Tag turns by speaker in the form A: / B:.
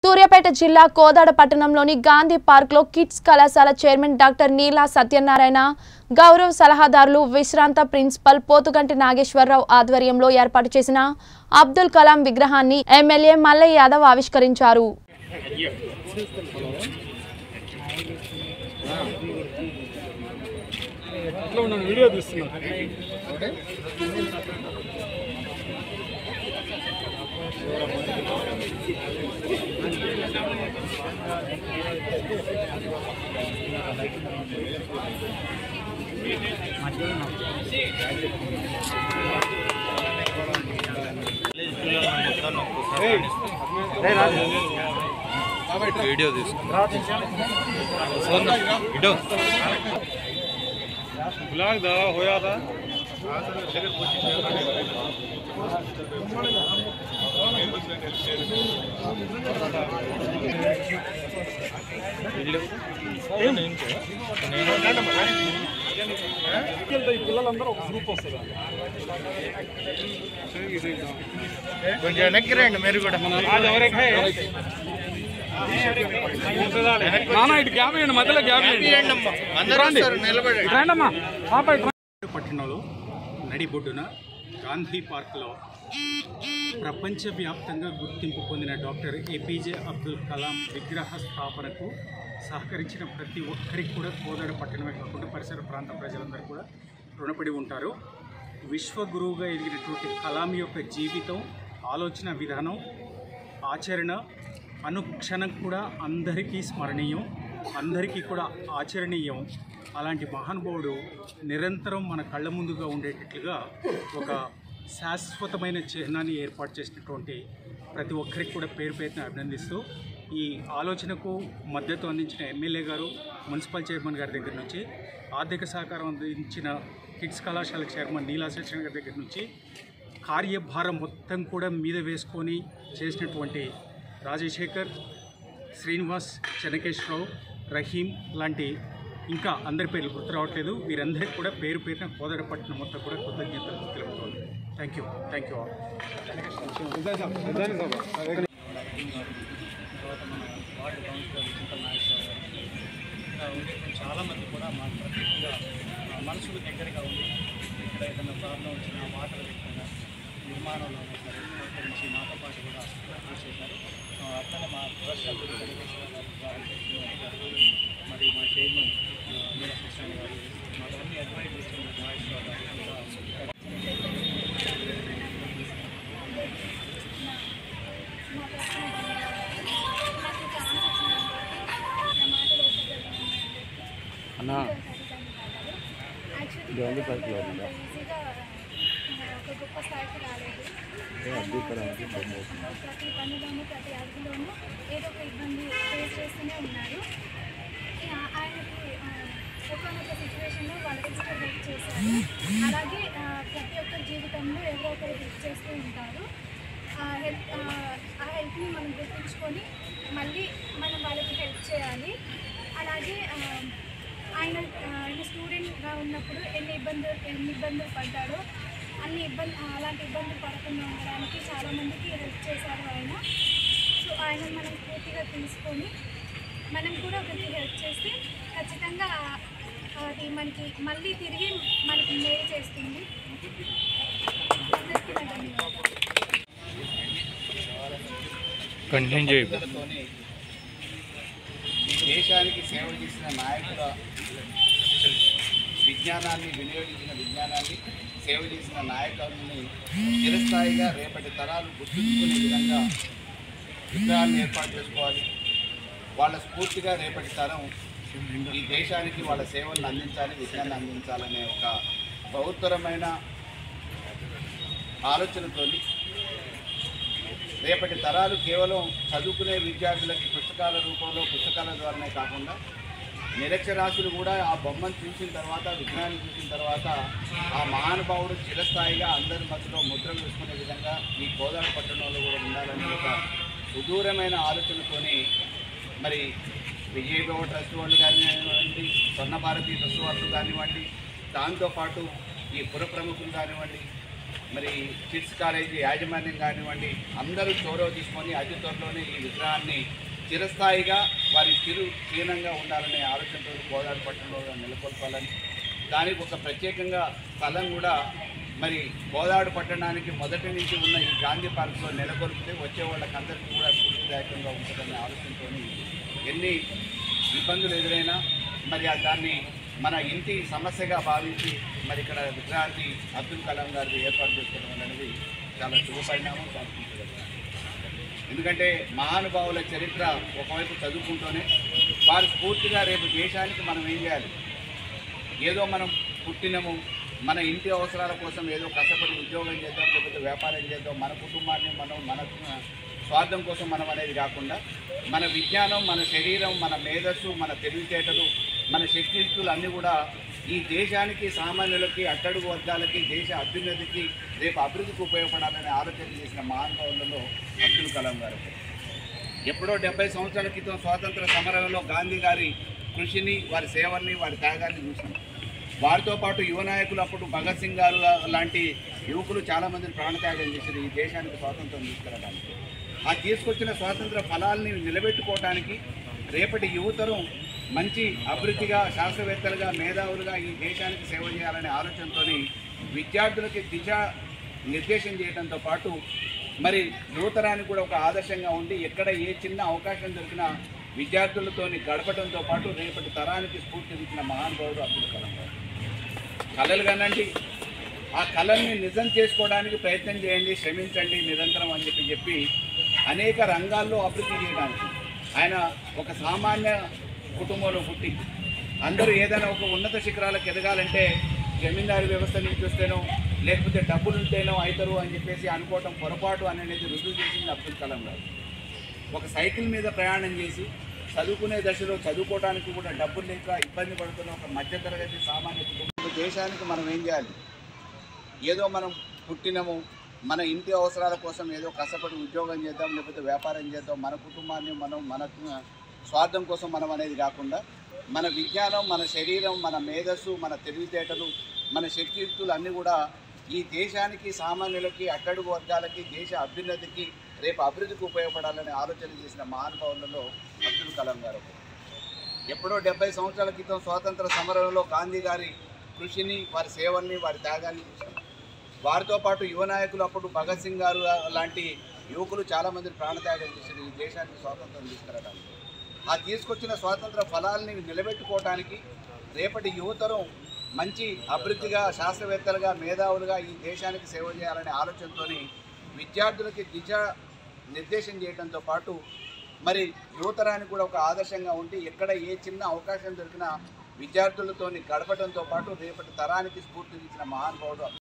A: సూర్యాపేట జిల్లా కోదాడ పట్టణంలోని గాంధీ పార్క్లో కిడ్స్ కళాశాల చైర్మన్ డాక్టర్ నీలా సత్యనారాయణ గౌరవ సలహాదారులు విశ్రాంత ప్రిన్సిపల్ పోతుగంటి నాగేశ్వరరావు ఆధ్వర్యంలో ఏర్పాటు చేసిన అబ్దుల్ కలాం విగ్రహాన్ని ఎమ్మెల్యే మల్లయ్య యాదవ్ ఆవిష్కరించారు
B: అట్లా ఉన్నాను వీడియో తీస్తున్నా
C: వీడియో తీసుకో ఇటు
B: ब्लॉग दा होया था ఈ పిల్లలందరూ ఒక గ్రూప్ వస్తుందా
C: కొంచెం వెనక్కి రండి మీరు కూడా
B: నానా ఇటు గ్యాప్ ఇవ్వండి మధ్యలో గ్యాప్ ఇవ్వండి
C: అమ్మా అందరూ వస్తారు నిలబడండి
B: రండమ్మా పాప ఇటు
D: పట్టణంలో నడిబొడ్డున గాంధీ పార్క్లో ప్రపంచవ్యాప్తంగా గుర్తింపు పొందిన డాక్టర్ ఏపీజే అబ్దుల్ కలాం విగ్రహ స్థాపనకు సహకరించిన ప్రతి ఒక్కరికి కూడా కోదాడ పట్టణమే కాకుండా పరిసర ప్రాంత ప్రజలందరూ కూడా రుణపడి ఉంటారు విశ్వగురువుగా ఎదిగినటువంటి కలాం యొక్క జీవితం ఆలోచన విధానం ఆచరణ అనుక్షణం కూడా అందరికీ స్మరణీయం అందరికీ కూడా ఆచరణీయం అలాంటి మహానుభావుడు నిరంతరం మన కళ్ళ ముందుగా ఉండేటట్లుగా ఒక శాశ్వతమైన చిహ్నాన్ని ఏర్పాటు చేసినటువంటి ప్రతి ఒక్కరికి కూడా పేరు పేరున అభినందిస్తూ ఈ ఆలోచనకు మద్దతు అందించిన ఎమ్మెల్యే గారు మున్సిపల్ చైర్మన్ గారి దగ్గర నుంచి ఆర్థిక సహకారం అందించిన కిడ్స్ కళాశాల చైర్మన్ నీలా శిక్షణ గారి దగ్గర నుంచి కార్యభారం మొత్తం కూడా మీద వేసుకొని చేసినటువంటి రాజశేఖర్ శ్రీనివాస్ చెనకేశ్వరరావు రహీం లాంటి ఇంకా అందరి పేర్లు గుర్తు రావట్లేదు వీరందరికీ కూడా పేరు పేరున కోదడపట్నం మొత్తం కూడా కృతజ్ఞతలు తెలుపుతోంది thank you thank you all చాలామంది కూడా మా ప్రత్యేకంగా మనసుకు దగ్గరగా ఉంది ఇక్కడ ఏదైనా ప్రాబ్లం వచ్చినా వాటర్ లేకుండా నిర్మాణంలో సరే గురించి మాతో పాటు కూడా కృషి చేశారు ఆ, అట్లనే మా ప్రొఫెసర్ మరి మా చైర్మన్ నీలకృష్ణ గారు మాకు అన్ని అడ్వైజ్ ఇస్తున్న నాగేశ్వర గారు కూడా
E: అన్నా
F: గాంధీ పార్క్లో ఉందా ఒక గొప్ప స్థాయికి రాలేదు ప్రతి పనిలోనూ ప్రతి అడుగులోనూ ఏదో ఒక ఇబ్బంది ఫేస్ చేస్తూనే ఉన్నారు ఇక ఆయనకి ఆ, ఒకానొక సిచ్యువేషన్లో వాళ్ళ సిస్టర్ హెల్ప్ చేశారు అలాగే ఆ, ప్రతి ఒక్కరి జీవితంలో ఎవరో ఒకరు హెల్ప్ చేస్తూ ఉంటారు ఆ హెల్ప్ ఆ హెల్ప్ని మనం గుర్తుంచుకొని మళ్ళీ మనం వాళ్ళకి హెల్ప్ చేయాలి అలాగే ఆ, ఆయన ఆ, ఆయన స్టూడెంట్గా ఉన్నప్పుడు ఎన్ని ఇబ్బందులు ఎన్ని ఇబ్బందులు పడ్డాడో అన్ని ఇబ్బంది అలాంటి ఇబ్బందులు పడకుండా ఉండడానికి చాలామందికి హెల్ప్ చేశారు ఆయన సో ఆయన మనం పూర్తిగా తీసుకొని మనం కూడా ఒకరికి హెల్ప్ చేస్తే ఖచ్చితంగా ఆ- అది మనకి మళ్ళీ తిరిగి మనకి మేలు చేస్తుంది అందరికీ నా ధన్యవాదాలు
C: కంటిన్యూ చేయి
G: ఈ దేశానికి సేవ చేసిన నాయకుల విజ్ఞానాన్ని వినియోగించిన విజ్ఞానాన్ని సేవ చేసిన నాయకులని చిరస్థాయిగా రేపటి తరాలు గుర్తుంచుకునే విధంగా విగ్రహాలను ఏర్పాటు చేసుకోవాలి వాళ్ళ స్ఫూర్తిగా రేపటి తరం ఈ దేశానికి వాళ్ళ సేవలను అందించాలి విజ్ఞానాన్ని అందించాలనే ఒక బహుత్తరమైన ఆలోచనతోని రేపటి తరాలు కేవలం చదువుకునే విద్యార్థులకి పుస్తకాల రూపంలో పుస్తకాల ద్వారానే కాకుండా నిరక్షరాస్యులు కూడా ఆ బొమ్మను చూసిన తర్వాత విజ్ఞానం చూసిన తర్వాత ఆ మహానుభావుడు చిరస్థాయిగా అందరి మధ్యలో ముద్ర వేసుకునే విధంగా ఈ కోదాడ పట్టణంలో కూడా ఉండాలని ఒక సుదూరమైన ఆలోచనతోని మరి విజయగౌడ ట్రస్ట్ వాళ్ళు కానివ్వండి స్వర్ణ భారతి ట్రస్ట్ వాళ్ళు కానివ్వండి దాంతోపాటు ఈ పుర ప్రముఖులు కానివ్వండి మరి కిడ్స్ కాలేజీ యాజమాన్యం కానివ్వండి అందరూ చొరవ తీసుకొని అతి త్వరలోనే ఈ విగ్రహాన్ని చిరస్థాయిగా వారి చిరు క్షీణంగా ఉండాలనే ఆలోచనతో గోదావరి పట్టణంలో నెలకొల్పాలని దానికి ఒక ప్రత్యేకంగా స్థలం కూడా మరి గోదావరి పట్టణానికి మొదటి నుంచి ఉన్న ఈ గాంధీ పార్క్లో నెలకొల్పితే వచ్చే వాళ్ళకందరికీ కూడా స్ఫూర్తిదాయకంగా ఉంటుందనే ఆలోచనతో ఎన్ని ఇబ్బందులు ఎదురైనా మరి ఆ దాన్ని మన ఇంటి సమస్యగా భావించి మరి ఇక్కడ విగ్రహాన్ని అబ్దుల్ కలాం గారిది ఏర్పాటు చేసుకోవడం అనేది చాలా శుభపరిణామం చాలా సంతోషకరం. ఎందుకంటే మహానుభావుల చరిత్ర ఒకవైపు చదువుకుంటూనే వారు స్ఫూర్తిగా రేపు దేశానికి మనం ఏం చేయాలి ఏదో మనం పుట్టినము మన ఇంటి అవసరాల కోసం ఏదో కష్టపడి ఉద్యోగం చేద్దాం లేకపోతే వ్యాపారం చేద్దాం మన కుటుంబాన్ని మనం మన స్వార్థం కోసం మనం అనేది కాకుండా మన విజ్ఞానం మన శరీరం మన మేధస్సు మన తెలివితేటలు మన శక్తియుక్తులు అన్నీ కూడా ఈ దేశానికి సామాన్యులకి అట్టడుగు వర్గాలకి దేశ అభ్యున్నతికి రేపు అభివృద్ధికి ఉపయోగపడాలనే ఆలోచన చేసిన మహానుభావులలో అబ్దుల్ కలాం గారు ఒకరు. ఎప్పుడో డెబ్బై సంవత్సరాల క్రితం స్వాతంత్ర సమరంలో గాంధీ గారి కృషిని వారి సేవల్ని వారి త్యాగాన్ని చూసాం వారితో పాటు యువ నాయకులు అప్పుడు భగత్ సింగ్ గారు లాంటి యువకులు చాలామందిని ప్రాణత్యాగం చేశారు ఈ దేశానికి స్వాతంత్రం తీసుకురావడానికి ఆ తీసుకొచ్చిన స్వాతంత్ర ఫలాల్ని నిలబెట్టుకోవడానికి రేపటి యువతరం మంచి అభివృద్ధిగా శాస్త్రవేత్తలుగా మేధావులుగా ఈ దేశానికి సేవ చేయాలనే ఆలోచనతోని విద్యార్థులకి దిశ నిర్దేశం చేయడంతో పాటు మరి యువతరానికి కూడా ఒక ఆదర్శంగా ఉండి ఎక్కడ ఏ చిన్న అవకాశం దొరికినా విద్యార్థులతోని గడపడంతో పాటు రేపటి తరానికి స్ఫూర్తినిచ్చిన మహానుభావుడు అబ్దుల్ కలాం గారు కళలు కనండి ఆ కళల్ని నిజం చేసుకోవడానికి ప్రయత్నం చేయండి శ్రమించండి నిరంతరం అని చెప్పి చెప్పి అనేక రంగాల్లో అభివృద్ధి చేయడానికి ఆయన ఒక సామాన్య కుటుంబంలో పుట్టి అందరూ ఏదైనా ఒక ఉన్నత శిఖరాలకు ఎదగాలంటే జమీందారీ వ్యవస్థ నుంచి వస్తేనో లేకపోతే డబ్బులు ఉంటేనో అవుతారు అని చెప్పేసి అనుకోవటం పొరపాటు అనేది రుజువు చేసింది అబ్దుల్ కలాం గారు ఒక సైకిల్ మీద ప్రయాణం చేసి చదువుకునే దశలో చదువుకోవడానికి కూడా డబ్బులు లేక ఇబ్బంది పడుతున్న ఒక మధ్యతరగతి సామాన్య కుటుంబం దేశానికి మనం ఏం చేయాలి ఏదో మనం పుట్టినము మన ఇంటి అవసరాల కోసం ఏదో కష్టపడి ఉద్యోగం చేద్దాం లేకపోతే వ్యాపారం చేద్దాం మన కుటుంబాన్ని మనం మన స్వార్థం కోసం మనం అనేది కాకుండా మన విజ్ఞానం మన శరీరం మన మేధస్సు మన తెలివితేటలు మన శక్తియుక్తులు అన్నీ కూడా ఈ దేశానికి సామాన్యులకి అట్టడుగు వర్గాలకి దేశ అభ్యున్నతికి రేపు అభివృద్ధికి ఉపయోగపడాలనే ఆలోచన చేసిన మహానుభావులలో అబ్దుల్ కలాం గారు ఒకరు. ఎప్పుడో డెబ్బై సంవత్సరాల క్రితం స్వాతంత్ర సమరంలో గాంధీ గారి కృషిని వారి సేవల్ని వారి త్యాగాన్ని చూసాం వారితో పాటు యువ నాయకులు అప్పుడు భగత్ సింగ్ గారు లాంటి యువకులు చాలామంది ప్రాణత్యాగం చేశారు ఈ దేశానికి స్వాతంత్రం తీసుకురావడానికి ఆ తీసుకొచ్చిన స్వాతంత్ర ఫలాల్ని నిలబెట్టుకోవడానికి రేపటి యువతరం మంచి అభివృద్ధిగా శాస్త్రవేత్తలుగా మేధావులుగా ఈ దేశానికి సేవ చేయాలనే ఆలోచనతోని విద్యార్థులకి దిశ నిర్దేశం చేయడంతో పాటు మరి యువతరానికి కూడా ఒక ఆదర్శంగా ఉండి ఎక్కడ ఏ చిన్న అవకాశం దొరికినా విద్యార్థులతోని గడపడంతో పాటు రేపటి తరానికి స్ఫూర్తినిచ్చిన మహానుభావుడు